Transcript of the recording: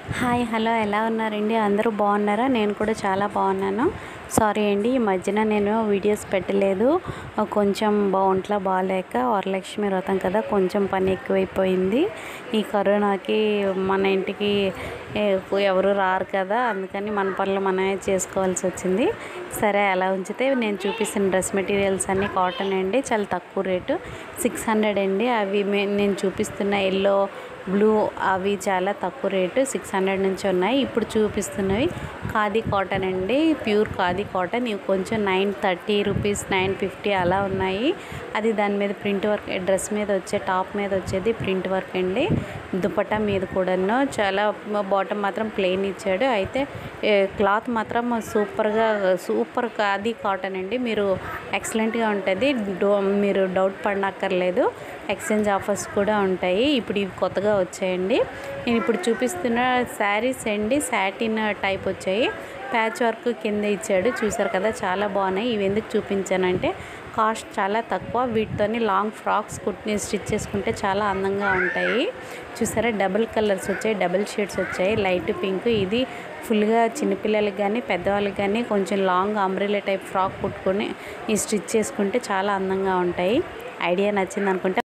hi hello ఎలా ఉన్నారండి అందరూ బాగున్నారా నేను కూడా చాలా బాగున్నాను సారీ అండి ఈ మధ్యన నేను వీడియోస్ పెట్టలేదు కొంచెం ఒంట్లో బాగాలేక వరలక్ష్మి వ్రతం కదా కొంచెం పని ఎక్కువైపోయింది ఈ కరోనాకి మన ఇంటికి ఏ- ఎవరు రారు కదా అందుకని మన పనులు మనమే చేసుకోవాల్సి వచ్చింది సరే అలా ఉంచితే నేను చూపిస్తున్న డ్రెస్ మెటీరియల్స్ అన్నీ కాటన్ అండి చాలా తక్కువ రేటు సిక్స్ హండ్రెడ్ అండి అవి మే- నేను చూపిస్తున్న ఎల్లో బ్లూ అవి చాలా తక్కువ రేటు సిక్స్ హండ్రెడ్ నుంచి ఉన్నాయి ఇప్పుడు చూపిస్తున్నవి ఖాదీ కాటన్ అండి ప్యూర్ ఖాదీ కాటన్ ఇవి కొంచెం nine thirty rupees nine fifty అలా ఉన్నాయి అది దాని మీద ప్రింట్ వర్క్ డ్రెస్ మీద వచ్చే టాప్ మీద వచ్చేది ప్రింట్ వర్క్ అండి దుపట్టా మీద కూడాను చాలా బాటమ్ మాత్రం ప్లెయిన్ ఇచ్చాడు అయితే ఏ, క్లాత్ మాత్రం సూపర్గా సూపర్ ఖాదీ కాటన్ అండి మీరు ఎక్సలెంట్గా ఉంటుంది డో మీరు డౌట్ పడనక్కర్లేదు ఎక్స్చేంజ్ ఆఫర్స్ కూడా ఉంటాయి ఇప్పుడు ఇవి కొత్తగా వచ్చాయండి నేను ఇప్పుడు చూపిస్తున్న శారీస్ అండి సాటిన్ టైప్ వచ్చాయి ప్యాచ్ వర్క్ కింద ఇచ్చాడు చూసారు కదా చాలా బాగున్నాయి ఇవి ఎందుకు చూపించానంటే కాస్ట్ చాలా తక్కువ వీటితోని లాంగ్ ఫ్రాక్స్ కుట్టి స్టిచ్ చేసుకుంటే చాలా అందంగా ఉంటాయి చూసారా డబుల్ కలర్స్ వచ్చాయి డబుల్ షేడ్స్ వచ్చాయి లైట్ పింక్ ఇది ఫుల్గా చిన్నపిల్లలకి కానీ పెద్దవాళ్ళకి కానీ కొంచెం లాంగ్ అంబ్రెలా టైప్ ఫ్రాక్ కుట్టుకొని ఈ స్టిచ్ చేసుకుంటే చాలా అందంగా ఉంటాయి ఐడియా నచ్చింది అనుకుంటే